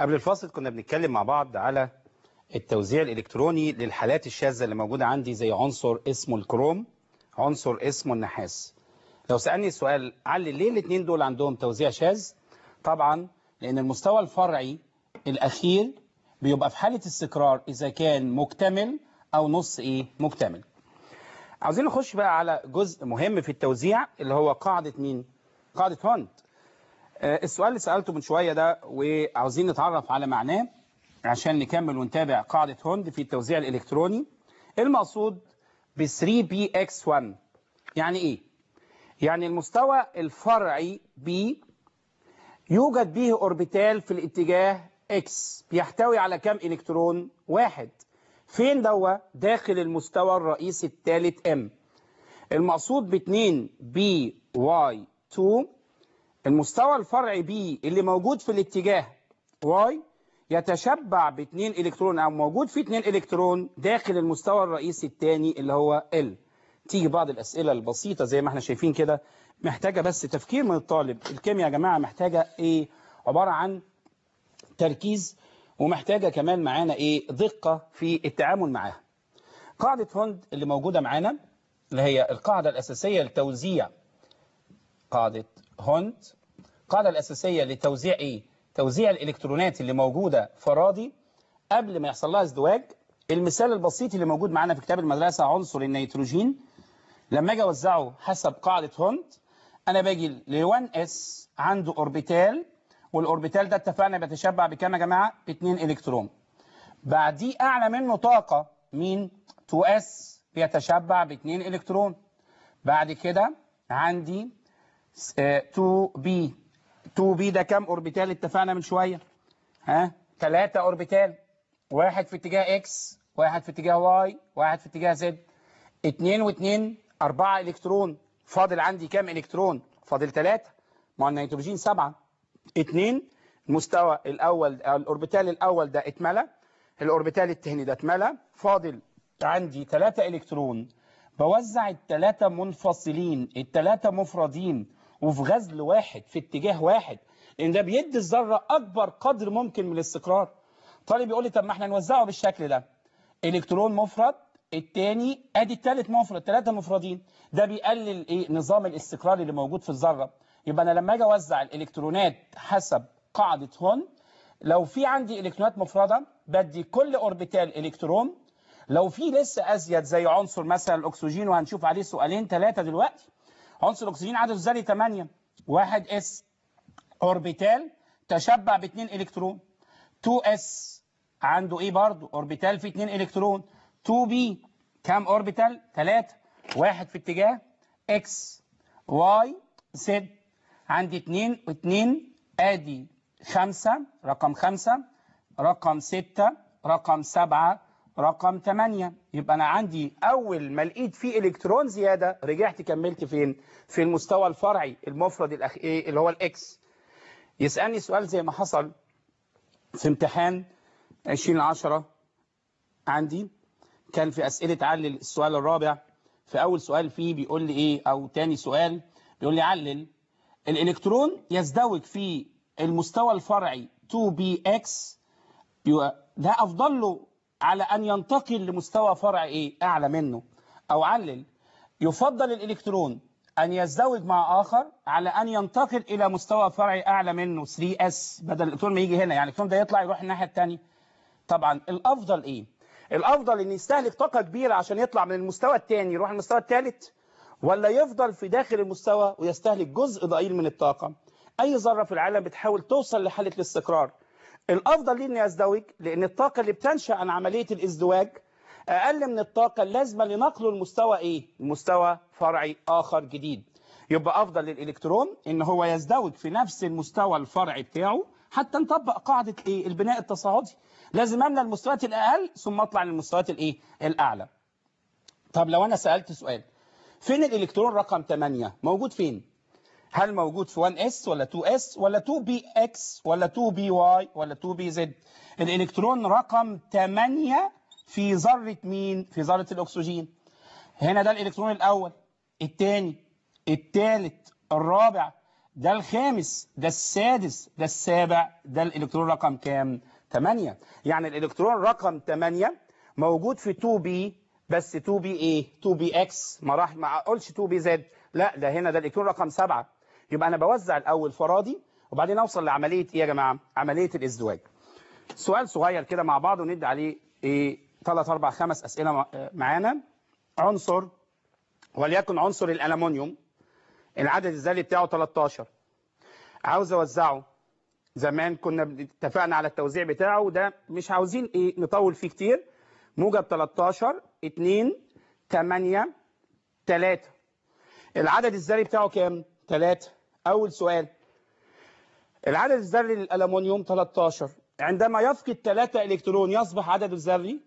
قبل الفاصل كنا بنتكلم مع بعض على التوزيع الإلكتروني للحالات الشاذة اللي موجودة عندي زي عنصر اسمه الكروم عنصر اسمه النحاس لو سألني السؤال علي ليه الاثنين دول عندهم توزيع شاذ طبعا لأن المستوى الفرعي الأخير بيبقى في حالة استقرار إذا كان مكتمل أو نص إيه مكتمل عاوزين نخش بقى على جزء مهم في التوزيع اللي هو قاعدة مين قاعدة هوند آه، السؤال اللي سألته من شوية ده وعاوزين نتعرف على معناه عشان نكمل ونتابع قاعدة هوند في التوزيع الإلكتروني المقصود ب 3px1 يعني إيه؟ يعني المستوى الفرعي B يوجد به أوربيتال في الاتجاه X بيحتوي على كم إلكترون؟ واحد فين دوا؟ داخل المستوى الرئيسي الثالث M المقصود ب 2 BY2 المستوى الفرعي B اللي موجود في الاتجاه Y يتشبع باثنين الكترون او موجود فيه اثنين الكترون داخل المستوى الرئيسي الثاني اللي هو L تيجي بعض الاسئله البسيطه زي ما احنا شايفين كده محتاجه بس تفكير من الطالب الكيمياء يا جماعه محتاجه ايه عباره عن تركيز ومحتاجه كمان معانا ايه دقه في التعامل معاها قاعده هوند اللي موجوده معانا اللي هي القاعده الاساسيه لتوزيع قاعده هوند القاعده الاساسيه لتوزيع ايه توزيع الالكترونات اللي موجوده فرادي قبل ما يحصل لها ازدواج المثال البسيط اللي موجود معانا في كتاب المدرسه عنصر النيتروجين لما اجي اوزعه حسب قاعده هوند انا باجي ل 1 اس عنده اوربيتال والاوربيتال ده اتفقنا بيتشبع بكام يا جماعه؟ ب 2 الكترون بعديه اعلى منه طاقه مين؟ 2 اس بيتشبع ب 2 الكترون بعد كده عندي 2 بي 2 بي ده كام اوربيتال اتفقنا من شويه ها 3 اوربيتال واحد في اتجاه اكس واحد في اتجاه واي واحد في اتجاه زد 2 و2 4 الكترون فاضل عندي كام الكترون فاضل 3 ما النيتروجين 7 2 المستوى الاول الاوربيتال الاول ده اتملى الاوربيتال الثاني ده اتملى فاضل عندي 3 الكترون بوزع الثلاثه منفصلين الثلاثه مفردين وفي غزل واحد في اتجاه واحد لان ده بيدي الذره اكبر قدر ممكن من الاستقرار طالب يقول لي طب ما احنا نوزعه بالشكل ده الكترون مفرد الثاني ادي الثالث مفرد ثلاثه مفردين ده بيقلل ايه نظام الاستقرار اللي موجود في الذره يبقى انا لما اجي اوزع الالكترونات حسب قاعده هون لو في عندي الكترونات مفرده بدي كل اوربيتال الكترون لو في لسه ازيد زي عنصر مثلا الاكسجين وهنشوف عليه سؤالين ثلاثه دلوقتي عنصر الاكسجين عدد الذري 8 1 اس اوربيتال تشبع ب 2 الكترون 2 اس عنده ايه برضه اوربيتال فيه 2 الكترون 2 بي كام اوربيتال 3 واحد في اتجاه اكس واي زد عندي 2 و2 ادي 5 رقم 5 رقم 6 رقم 7 رقم 8 يبقى انا عندي اول ما لقيت فيه الكترون زياده رجعت كملت فين في المستوى الفرعي المفرد الأخ... إيه اللي هو الاكس يسالني سؤال زي ما حصل في امتحان 20 10 عندي كان في اسئله علل السؤال الرابع في اول سؤال فيه بيقول لي ايه او تاني سؤال بيقول لي علل الالكترون يزدوج في المستوى الفرعي 2bx ده افضل له على أن ينتقل لمستوى فرع إيه أعلى منه أو علل يفضل الإلكترون أن يزدوج مع آخر على أن ينتقل إلى مستوى فرعي أعلى منه 3S بدل الإلكترون ما يجي هنا يعني الإلكترون ده يطلع يروح الناحية الثانية طبعا الأفضل إيه الأفضل أن يستهلك طاقة كبيرة عشان يطلع من المستوى الثاني يروح المستوى الثالث ولا يفضل في داخل المستوى ويستهلك جزء ضئيل من الطاقة أي ذرة في العالم بتحاول توصل لحالة الاستقرار الافضل لي اني ازدوج لان الطاقه اللي بتنشا عن عمليه الازدواج اقل من الطاقه اللازمه لنقله لمستوى ايه مستوى فرعي اخر جديد يبقى افضل للالكترون ان هو يزدوج في نفس المستوى الفرعي بتاعه حتى نطبق قاعده ايه البناء التصاعدي لازم املى المستويات الاقل ثم اطلع للمستويات الايه الاعلى طب لو انا سالت سؤال فين الالكترون رقم 8 موجود فين هل موجود في 1s ولا 2s ولا 2bx ولا 2by ولا 2bz الالكترون رقم 8 في ذرة مين في ذرة الاكسجين هنا ده الالكترون الاول الثاني الثالث الرابع ده الخامس ده السادس ده السابع ده الالكترون رقم كام 8 يعني الالكترون رقم 8 موجود في 2 بي بس 2 بي ايه 2 بي اكس ما راح ما اقولش 2 بي زد لا ده هنا ده الالكترون رقم 7 يبقى انا بوزع الاول فرادي وبعدين اوصل لعمليه ايه يا جماعه عمليه الازدواج سؤال صغير كده مع بعض وندي عليه ايه 3 4 5 اسئله معانا عنصر وليكن عنصر الالومنيوم العدد الذري بتاعه 13 عاوز اوزعه زمان كنا اتفقنا على التوزيع بتاعه وده مش عاوزين ايه نطول فيه كتير موجب 13 2 8 3 العدد الذري بتاعه كام 3 اول سؤال العدد الذري للالومنيوم 13 عندما يفقد 3 الكترون يصبح عدده الذري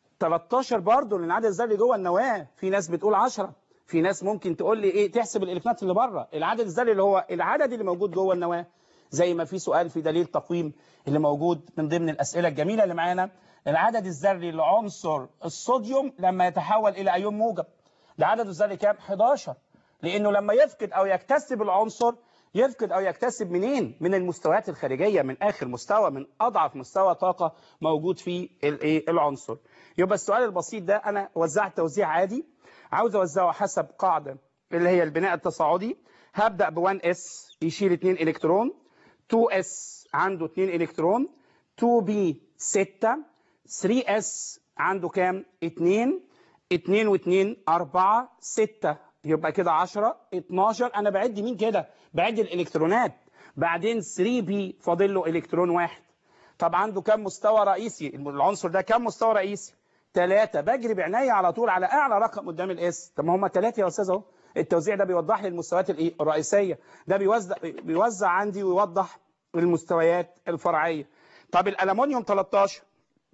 13 برضه لان العدد الذري جوه النواه في ناس بتقول 10 في ناس ممكن تقول لي ايه تحسب الالكترونات اللي بره العدد الذري اللي هو العدد اللي موجود جوه النواه زي ما في سؤال في دليل تقويم اللي موجود من ضمن الاسئله الجميله اللي معانا العدد الذري لعنصر الصوديوم لما يتحول الى ايون موجب ده عدده الذري كام 11 لانه لما يفقد او يكتسب العنصر يفقد او يكتسب منين من المستويات الخارجيه من اخر مستوى من اضعف مستوى طاقه موجود في الايه العنصر يبقى السؤال البسيط ده انا وزعت توزيع عادي عاوز اوزعه حسب قاعده اللي هي البناء التصاعدي هبدا ب 1 اس يشيل 2 الكترون 2 اس عنده 2 الكترون 2 بي 6 3 اس عنده كام 2 2 و2 4 6 يبقى كده 10 12 انا بعد مين كده بعد الالكترونات بعدين 3 بي فاضل له الكترون واحد طب عنده كام مستوى رئيسي العنصر ده كام مستوى رئيسي ثلاثة بجري بعناية على طول على أعلى رقم قدام الإس طب ما هم ثلاثة يا أستاذ أهو التوزيع ده بيوضح لي المستويات الإيه الرئيسية ده بيوزع بيوزع عندي ويوضح المستويات الفرعية طب الألمونيوم 13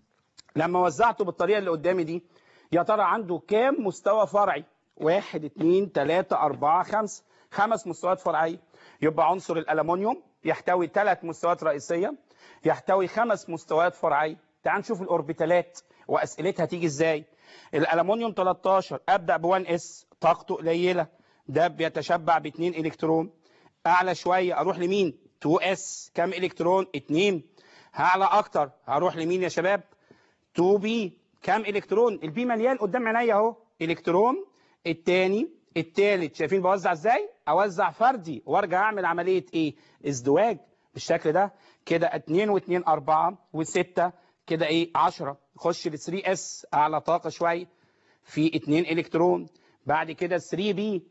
لما وزعته بالطريقة اللي قدامي دي يا ترى عنده كام مستوى فرعي واحد اتنين تلاتة أربعة خمسة خمس مستويات فرعية يبقى عنصر الألمونيوم يحتوي ثلاث مستويات رئيسية يحتوي خمس مستويات فرعية تعال نشوف الأوربيتالات وأسئلتها تيجي إزاي الألمونيوم 13 أبدأ ب 1 اس طاقته قليلة ده بيتشبع ب 2 إلكترون أعلى شوية أروح لمين 2 اس كام إلكترون 2 هعلى أكتر هروح لمين يا شباب 2 بي كام إلكترون البي مليان قدام عينيا أهو إلكترون الثاني الثالث شايفين بوزع ازاي اوزع فردي وارجع اعمل عمليه ايه ازدواج بالشكل ده كده 2 و2 4 و6 كده ايه 10 خش ل 3 اس اعلى طاقه شويه في 2 الكترون بعد كده 3 بي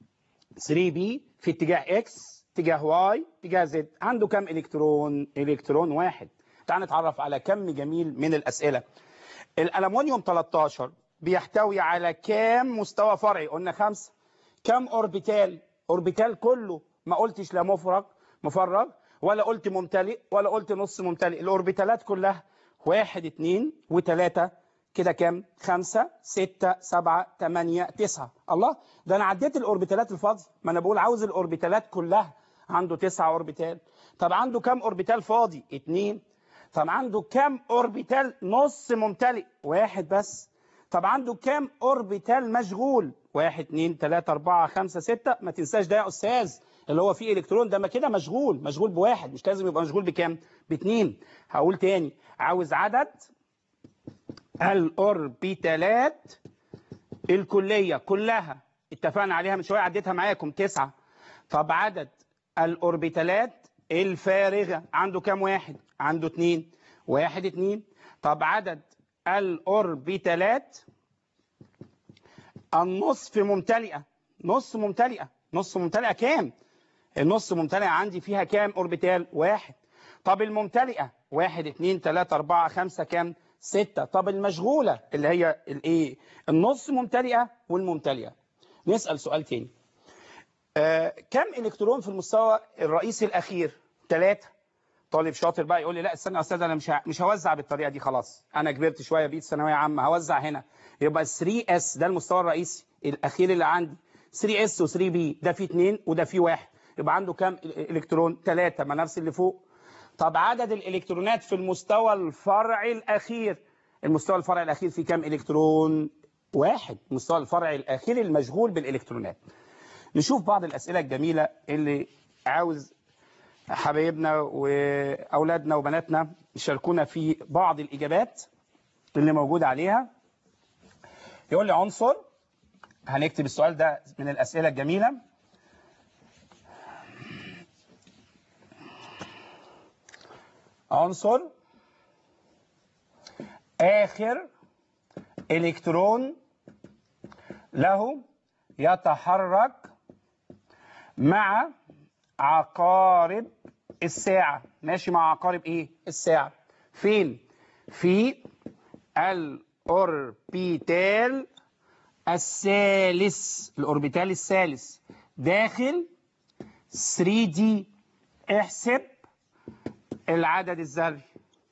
3 بي في اتجاه اكس اتجاه واي اتجاه زد عنده كام الكترون الكترون واحد تعال نتعرف على كم جميل من الاسئله الالومنيوم 13 بيحتوي على كام مستوى فرعي قلنا خمسة كام اوربيتال اوربيتال كله ما قلتش لا مفرغ مفرغ ولا قلت ممتلئ ولا قلت نص ممتلئ الاوربيتالات كلها واحد اتنين وتلاتة كده كام خمسة ستة سبعة تمانية تسعة الله ده انا عديت الاوربيتالات الفاضية ما انا بقول عاوز الاوربيتالات كلها عنده تسعة اوربيتال طب عنده كام اوربيتال فاضي اتنين طب عنده كام اوربيتال نص ممتلئ واحد بس طب عنده كام اوربيتال مشغول واحد اتنين تلاتة اربعة خمسة ستة ما تنساش ده يا استاذ اللي هو فيه الكترون ده ما كده مشغول مشغول بواحد مش لازم يبقى مشغول بكام باتنين هقول تاني عاوز عدد الاوربيتالات الكلية كلها اتفقنا عليها من شوية عديتها معاكم تسعة طب عدد الاوربيتالات الفارغة عنده كام واحد عنده اتنين واحد اتنين طب عدد الأوربيتالات النصف ممتلئة نص ممتلئة نص ممتلئة كام النص ممتلئة عندي فيها كام أوربيتال واحد طب الممتلئة واحد اتنين تلاتة أربعة خمسة كام ستة طب المشغولة اللي هي الايه النص ممتلئة والممتلئة نسأل سؤال تاني آه كم إلكترون في المستوى الرئيسي الأخير ثلاثة طالب شاطر بقى يقول لي لا استنى يا استاذ انا مش مش هوزع بالطريقه دي خلاص انا كبرت شويه بقيت ثانويه عامه هوزع هنا يبقى 3 اس ده المستوى الرئيسي الاخير اللي عندي 3 اس و3 بي ده فيه 2 وده فيه 1 يبقى عنده كام الكترون 3 ما نفس اللي فوق طب عدد الالكترونات في المستوى الفرعي الاخير المستوى الفرعي الاخير فيه كام الكترون واحد المستوى الفرعي الاخير المشغول بالالكترونات نشوف بعض الاسئله الجميله اللي عاوز حبايبنا واولادنا وبناتنا يشاركونا في بعض الاجابات اللي موجوده عليها يقول لي عنصر هنكتب السؤال ده من الاسئله الجميله عنصر آخر إلكترون له يتحرك مع عقارب الساعة ماشي مع عقارب إيه؟ الساعة فين؟ في الأوربيتال الثالث الأوربيتال الثالث داخل 3D احسب العدد الذري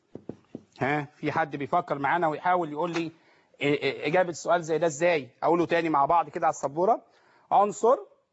ها في حد بيفكر معانا ويحاول يقول لي اجابه السؤال زي ده ازاي اقوله تاني مع بعض كده على السبوره عنصر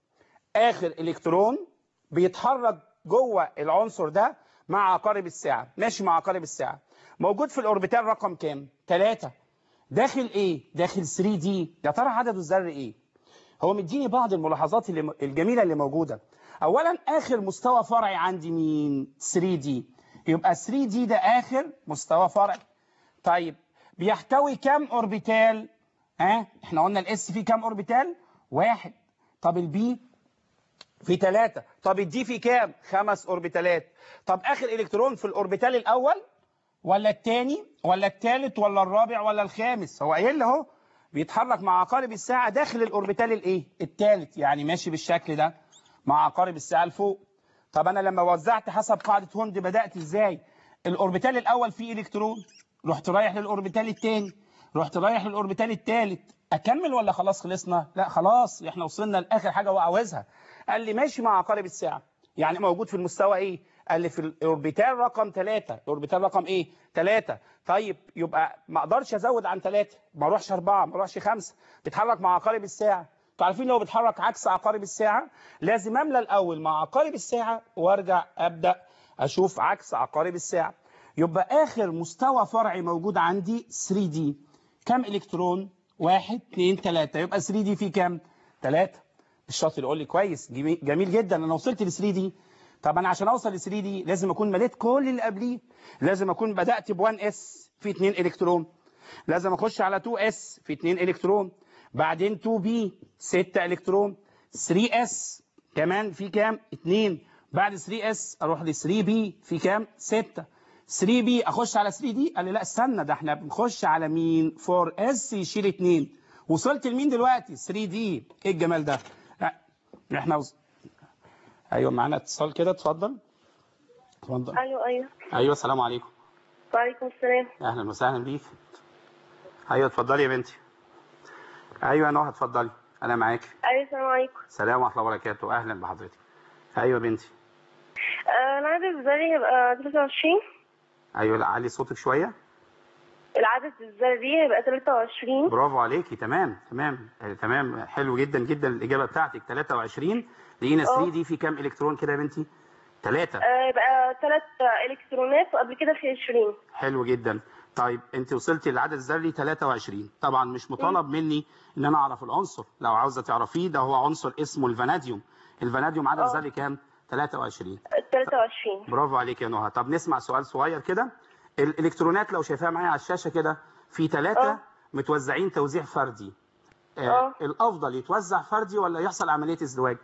اخر الكترون بيتحرك جوه العنصر ده مع عقارب الساعه ماشي مع عقارب الساعه موجود في الاوربيتال رقم كام 3 داخل ايه داخل 3 دي يا ترى عدده الذري ايه هو مديني بعض الملاحظات اللي الجميله اللي موجوده اولا اخر مستوى فرعي عندي مين 3 دي يبقى 3 دي ده اخر مستوى فرعي طيب بيحتوي كام اوربيتال ها احنا قلنا الاس فيه كام اوربيتال واحد طب البي في ثلاثة طب الدي في كام خمس اوربيتالات طب اخر الكترون في الاوربيتال الاول ولا الثاني ولا الثالث ولا الرابع ولا الخامس هو قايل اهو بيتحرك مع عقارب الساعة داخل الاوربيتال الايه الثالث يعني ماشي بالشكل ده مع عقارب الساعة لفوق طب انا لما وزعت حسب قاعده هوند بدات ازاي الاوربيتال الاول فيه الكترون رحت رايح للاوربيتال الثاني رحت رايح للاوربيتال الثالث اكمل ولا خلاص خلصنا لا خلاص احنا وصلنا لاخر حاجه هو عاوزها قال لي ماشي مع عقارب الساعه يعني موجود في المستوى ايه قال لي في الاوربيتال رقم 3 الاوربيتال رقم ايه 3 طيب يبقى ما اقدرش ازود عن 3 ما اروحش 4 ما اروحش 5 بيتحرك مع عقارب الساعه انتوا عارفين لو بيتحرك عكس عقارب الساعة لازم املى الاول مع عقارب الساعة وارجع ابدا اشوف عكس عقارب الساعة يبقى اخر مستوى فرعي موجود عندي 3 دي كم الكترون 1 2 3 يبقى 3 دي فيه كام 3 الشاطر يقول لي كويس جميل جدا انا وصلت ل 3 دي طب انا عشان اوصل ل 3 دي لازم اكون مليت كل اللي قبليه لازم اكون بدات ب 1 اس في 2 الكترون لازم اخش على 2 اس في 2 الكترون بعدين 2 بي 6 الكترون 3 اس كمان في كام 2 بعد 3 اس اروح ل 3 بي في كام 6 3 بي اخش على 3 دي قال لي لا استنى ده احنا بنخش على مين 4 اس يشيل 2 وصلت لمين دلوقتي 3 دي ايه الجمال ده لا احنا وص... ايوه معانا اتصال كده اتفضل اتفضل ايوه ايوه ايوه السلام عليكم وعليكم السلام اهلا وسهلا بيك ايوه اتفضلي يا بنتي ايوه نهى اتفضلي انا معاك ايوه السلام عليكم السلام ورحمه الله وبركاته اهلا بحضرتك ايوه بنتي آه، العدد الذري هيبقى 23 ايوه لا علي صوتك شويه العدد الذري هيبقى 23 برافو عليكي تمام تمام آه، تمام حلو جدا جدا الاجابه بتاعتك 23 لقينا 3 دي في كام الكترون كده يا بنتي 3 آه، يبقى ثلاث الكترونات وقبل كده في 20 حلو جدا طيب انت وصلتي للعدد الذري 23 طبعا مش مطالب مني ان انا اعرف العنصر لو عاوزه تعرفيه ده هو عنصر اسمه الفاناديوم الفاناديوم عدد اه. ذري كام 23 23 برافو عليك يا نهى طب نسمع سؤال صغير كده الالكترونات لو شايفاها معايا على الشاشه كده في ثلاثه اه. متوزعين توزيع فردي آه اه. الافضل يتوزع فردي ولا يحصل عمليه ازدواج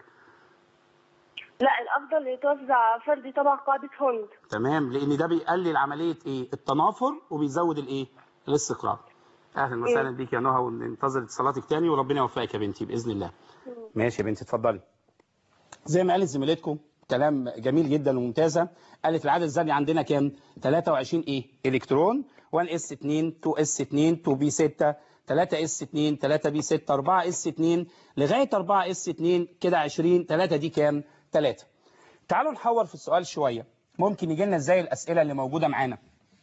لا الافضل يتوزع فردي طبعا قاعده هوند تمام لان ده بيقلل عمليه ايه التنافر وبيزود الايه الاستقرار اهلا وسهلا بيك يا نهى وننتظر اتصالاتك تاني وربنا يوفقك يا بنتي باذن الله ماشي يا بنتي اتفضلي زي ما قالت زميلتكم كلام جميل جدا وممتازه قالت العدد الذري عندنا كام 23 ايه الكترون 1 اس 2 2 اس 2 2 بي 6 3 اس 2 3 بي 6 4 اس 2 لغايه 4 اس 2 كده 20 3 دي كام 3 تعالوا نحور في السؤال شويه ممكن يجي لنا ازاي الاسئله اللي موجوده معانا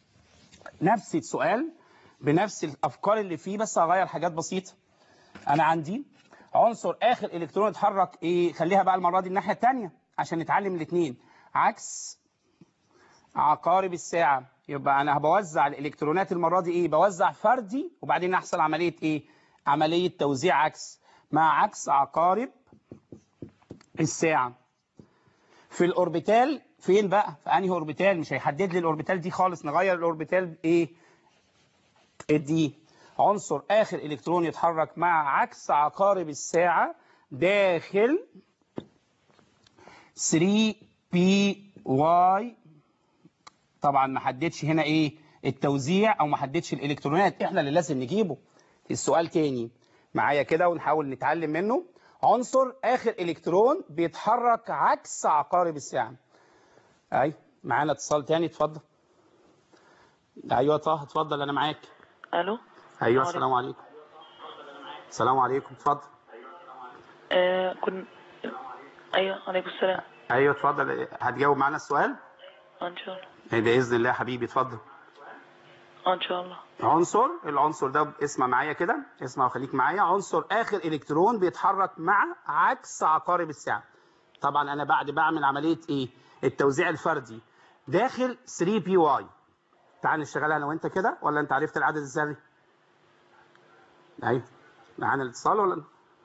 نفس السؤال بنفس الافكار اللي فيه بس هغير حاجات بسيطه انا عندي عنصر اخر الكترون اتحرك ايه خليها بقى المره دي الناحيه الثانيه عشان نتعلم الاثنين عكس عقارب الساعه يبقى انا بوزع الالكترونات المره دي ايه بوزع فردي وبعدين يحصل عمليه ايه عمليه توزيع عكس مع عكس عقارب الساعه في الاوربيتال فين بقى في انهي اوربيتال مش هيحدد لي الاوربيتال دي خالص نغير الاوربيتال ايه الدي عنصر اخر الكترون يتحرك مع عكس عقارب الساعه داخل 3 بي واي طبعا ما حددش هنا ايه التوزيع او ما حددش الالكترونات احنا اللي لازم نجيبه السؤال تاني معايا كده ونحاول نتعلم منه عنصر اخر الكترون بيتحرك عكس عقارب الساعه اي معانا اتصال تاني اتفضل ايوه طه اتفضل انا معاك الو ايوه السلام السلام عليكم السلام عليكم اتفضل آه كن ايوه عليكم السلام ايوه اتفضل هتجاوب معانا السؤال آه، ان شاء الله باذن الله حبيبي اتفضل آه، ان شاء الله عنصر العنصر ده اسمع معايا كده اسمع وخليك معايا عنصر اخر الكترون بيتحرك مع عكس عقارب الساعه طبعا انا بعد بعمل عمليه ايه التوزيع الفردي داخل 3 بي واي تعال نشتغلها انا وانت كده ولا انت عرفت العدد الذري ايوه معانا الاتصال ولا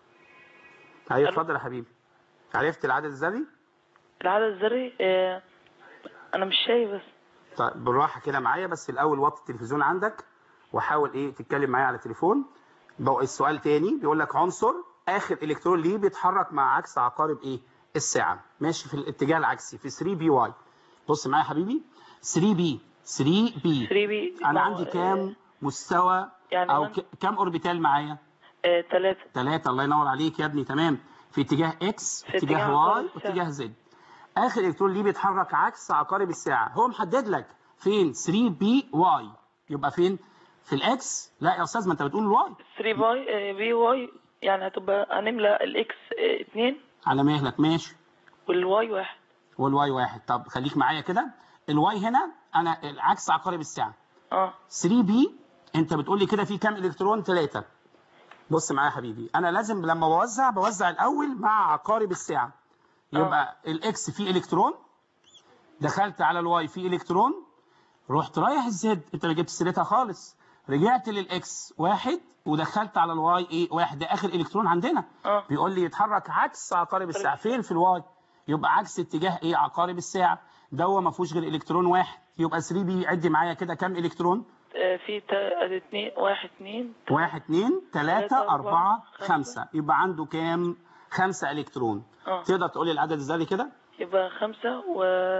ايوه ألو. اتفضل يا حبيبي عرفت العدد الذري العدد الذري آه انا مش شايف بس طيب بالراحه كده معايا بس الاول وطي التلفزيون عندك وحاول ايه تتكلم معايا على التليفون بقى السؤال تاني بيقول لك عنصر اخر الكترون ليه بيتحرك مع عكس عقارب ايه الساعه ماشي في الاتجاه العكسي في 3 بي واي بص معايا يا حبيبي 3 بي 3 بي 3 بي انا ما هو، عندي كام مستوى يعني او من- ك- كام اوربيتال معايا آه ثلاثة ثلاثة الله ينور عليك يا ابني تمام في اتجاه اكس في في اتجاه اتجاه واي عقارب الساعة. واتجاه زد اخر الكترون ليه بيتحرك عكس عقارب الساعه هو محدد لك فين 3 بي واي يبقى فين في الاكس لا يا استاذ ما انت بتقول الواي 3 باي آه بي واي يعني هتبقى هنملى الاكس آه اتنين على مهلك ماشي والواي واحد والواي واحد طب خليك معايا كده الواي هنا انا عكس عقارب الساعه اه 3 بي انت بتقول لي كده في كام الكترون ثلاثة بص معايا يا حبيبي انا لازم لما بوزع بوزع الاول مع عقارب الساعه يبقى الاكس فيه الكترون دخلت على الواي فيه الكترون رحت رايح الزد انت ما جبت سيرتها خالص رجعت للاكس واحد ودخلت على الواي ايه واحد ده اخر الكترون عندنا اه بيقول لي يتحرك عكس عقارب الساعه فين في الواي يبقى عكس اتجاه ايه عقارب الساعه ده هو ما فيهوش غير الكترون واحد يبقى 3 بي عد معايا كده كام الكترون آه، في تا- ادي اتنين واحد اتنين واحد اتنين تلاتة تلاتة، أربعة أربعة، خمسة خمسة. يبقى عنده كام خمسة إلكترون اه تقدر تقولي العدد الذري كده يبقى خمسة و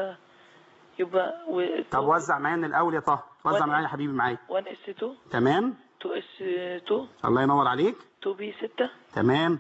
يبقى و طب وزع معايا من الأول يا طه وزع واحد. معايا يا حبيبي معايا 1 اس 2 تمام 2 اس 2 الله ينور عليك 2 بي 6 تمام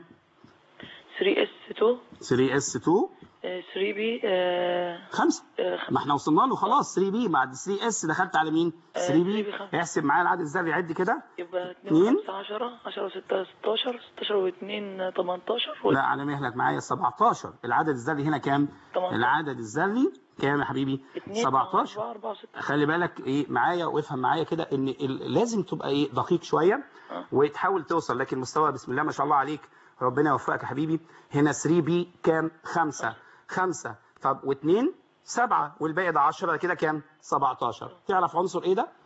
3 اس 2 3 اس 2 3 بي آه، خمسة آه، ما احنا وصلنا له خلاص 3 بي بعد 3 اس دخلت على مين آه، 3 بي 3B خمسة. احسب معايا العدد الذري عد كده يبقى 2 اتنين. 5 10 10 6 16 16 و 2 18 لا على مهلك معايا 17 العدد الذري هنا كام 18. العدد الذري كام يا حبيبي 17 4 4 6 خلي بالك ايه معايا وافهم معايا كده ان ال- لازم تبقى ايه دقيق شويه آه. وتحاول توصل لكن مستوى بسم الله ما شاء الله عليك ربنا يوفقك يا حبيبي هنا 3 بي كام 5 5 طب و2 7 والباقي ده 10 كده كام 17 تعرف عنصر ايه ده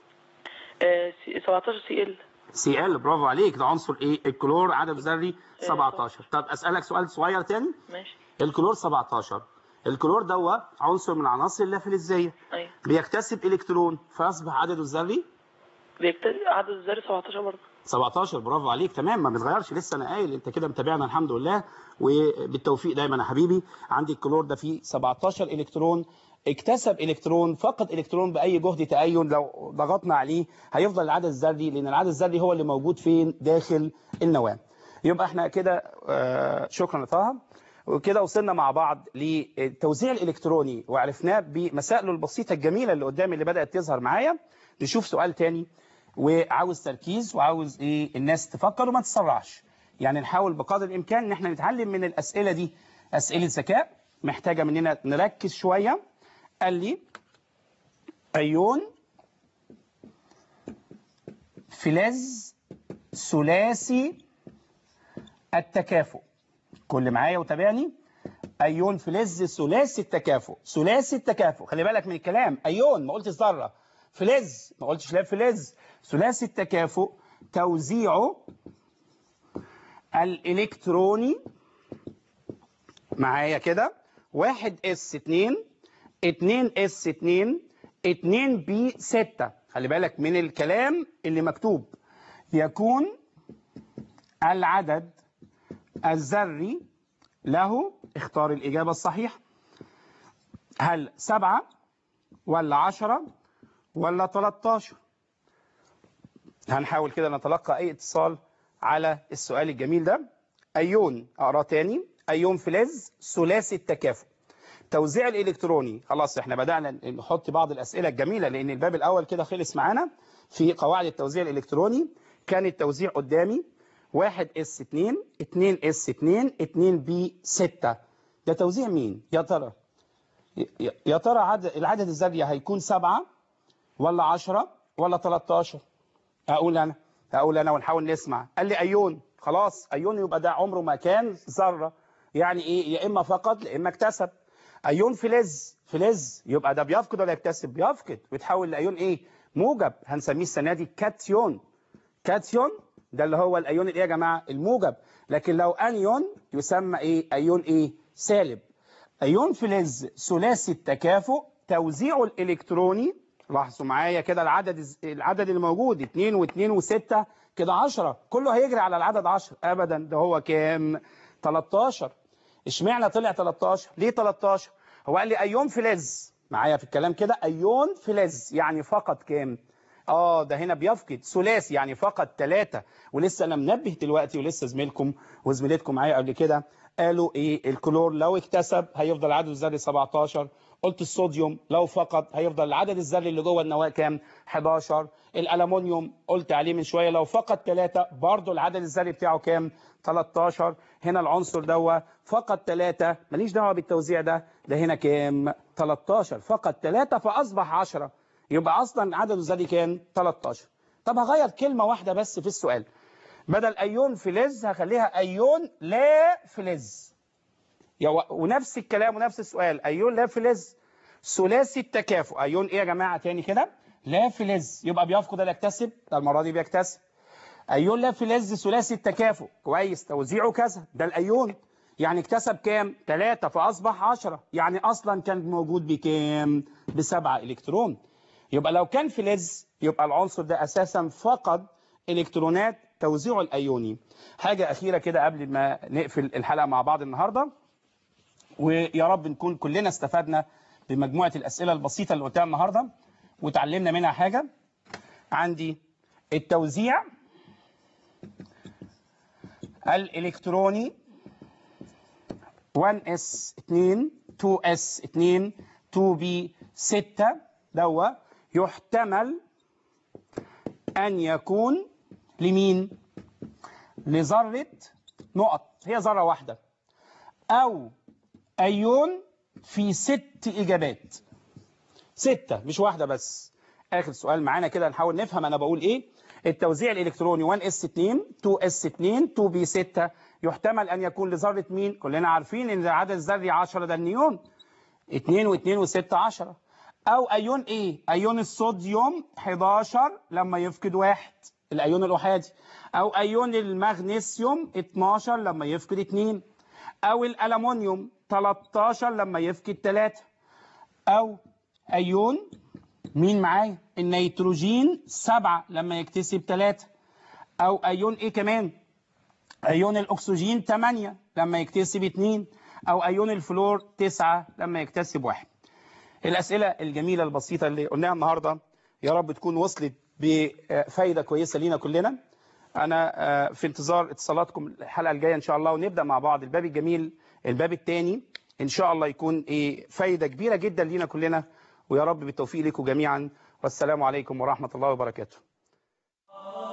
17 سي ال سي ال برافو عليك ده عنصر ايه الكلور عدد ذري 17 طب اسالك سؤال صغير تاني ماشي الكلور 17 الكلور ده عنصر من عناصر اللافلزيه ايوه بيكتسب الكترون فيصبح عدده الذري بيكتب عدد الذري 17 برضه 17 برافو عليك تمام ما بتغيرش لسه انا قايل انت كده متابعنا الحمد لله وبالتوفيق دايما يا حبيبي عندي الكلور ده فيه 17 الكترون اكتسب الكترون فقد الكترون باي جهد تأين لو ضغطنا عليه هيفضل العدد الذري لان العدد الذري هو اللي موجود فين داخل النواه يبقى احنا كده آه، شكرا يا طه وكده وصلنا مع بعض للتوزيع الالكتروني وعرفناه بمسائله البسيطه الجميله اللي قدامي اللي بدات تظهر معايا نشوف سؤال تاني وعاوز تركيز وعاوز ايه الناس تفكر وما تسرعش يعني نحاول بقدر الامكان ان احنا نتعلم من الاسئله دي اسئله ذكاء محتاجه مننا نركز شويه قال لي ايون فلز ثلاثي التكافؤ كل معايا وتابعني ايون فلز ثلاثي التكافؤ ثلاثي التكافؤ خلي بالك من الكلام ايون ما قلتش ذره فلز ما قلتش لا فلز ثلاثي التكافؤ توزيعه الالكتروني معايا كده 1 اس 2 2 اس 2 2 بي 6 خلي بالك من الكلام اللي مكتوب يكون العدد الذري له اختار الإجابة الصحيحة هل سبعة ولا عشرة ولا 13 هنحاول كده نتلقى أي اتصال على السؤال الجميل ده أيون أقرأ تاني أيون فلز ثلاثي التكافؤ توزيع الإلكتروني خلاص احنا بدأنا نحط بعض الأسئلة الجميلة لأن الباب الأول كده خلص معانا في قواعد التوزيع الإلكتروني كان التوزيع قدامي 1 اس 2 2 اس 2 2 بي 6 ده توزيع مين يا ترى ي- يا ترى عدد العدد الذري هيكون 7 ولا 10 ولا 13 اقول انا اقول انا ونحاول نسمع قال لي ايون خلاص ايون يبقى ده عمره ما كان ذره يعني ايه يا اما فقد يا اما اكتسب ايون فلز فلز يبقى ده بيفقد ولا يكتسب بيفقد ويتحول لايون ايه موجب هنسميه السنه دي كاتيون كاتيون ده اللي هو الايون الايه يا جماعه الموجب لكن لو انيون يسمى ايه ايون ايه سالب ايون فلز ثلاثي التكافؤ توزيعه الالكتروني لاحظوا معايا كده العدد العدد اللي موجود 2 و2 و6 كده 10 كله هيجري على العدد 10 ابدا ده هو كام 13 اشمعنى طلع 13 ليه 13 هو قال لي ايون فلز معايا في الكلام كده ايون فلز يعني فقط كام اه ده هنا بيفقد ثلاثي يعني فقط ثلاثة ولسه انا منبه دلوقتي ولسه زميلكم وزميلتكم معايا قبل كده قالوا ايه الكلور لو اكتسب هيفضل عدد الذري 17 قلت الصوديوم لو فقد هيفضل العدد الذري اللي جوه النواه كام 11 الالومنيوم قلت عليه من شويه لو فقد 3 برضه العدد الذري بتاعه كام 13 هنا العنصر دوا فقد 3 ماليش دعوه بالتوزيع ده ده هنا كام 13 فقد 3 فاصبح 10 يبقى اصلا عدد الذري كام 13 طب هغير كلمه واحده بس في السؤال بدل ايون فلز هخليها ايون لا فلز يا و- ونفس الكلام ونفس السؤال ايون لا فلز ثلاثي التكافؤ ايون ايه يا جماعه تاني كده لا فلز يبقى بيفقد ولا يكتسب ده المره دي بيكتسب ايون لا فلز ثلاثي التكافؤ كويس توزيعه كذا ده الايون يعني اكتسب كام 3 فاصبح 10 يعني اصلا كان موجود بكام بسبعة الكترون يبقى لو كان فلز يبقى العنصر ده اساسا فقد الكترونات توزيعه الايوني حاجه اخيره كده قبل ما نقفل الحلقه مع بعض النهارده ويا رب نكون كلنا استفدنا بمجموعه الاسئله البسيطه اللي قلتها النهارده وتعلمنا منها حاجه عندي التوزيع الالكتروني 1s2 2s2 2b6 دوا يحتمل أن يكون لمين؟ لذرة نقط هي ذرة واحدة أو أيون في ست إجابات ستة مش واحدة بس آخر سؤال معانا كده نحاول نفهم أنا بقول إيه التوزيع الإلكتروني 1s2 2s2 2b6 يحتمل أن يكون لذرة مين؟ كلنا عارفين إن العدد الذري 10 ده النيون 2 و2 و6 10 او ايون ايه ايون الصوديوم 11 لما يفقد واحد الايون الاحادي او ايون المغنيسيوم 12 لما يفقد 2 او الالومنيوم 13 لما يفقد 3 او ايون مين معايا النيتروجين 7 لما يكتسب 3 او ايون ايه كمان ايون الاكسجين 8 لما يكتسب 2 او ايون الفلور 9 لما يكتسب 1 الأسئلة الجميلة البسيطة اللي قلناها النهاردة يا رب تكون وصلت بفايدة كويسة لينا كلنا أنا في انتظار اتصالاتكم الحلقة الجاية إن شاء الله ونبدأ مع بعض الباب الجميل الباب الثاني إن شاء الله يكون إيه فايدة كبيرة جدا لينا كلنا ويا رب بالتوفيق لكم جميعا والسلام عليكم ورحمة الله وبركاته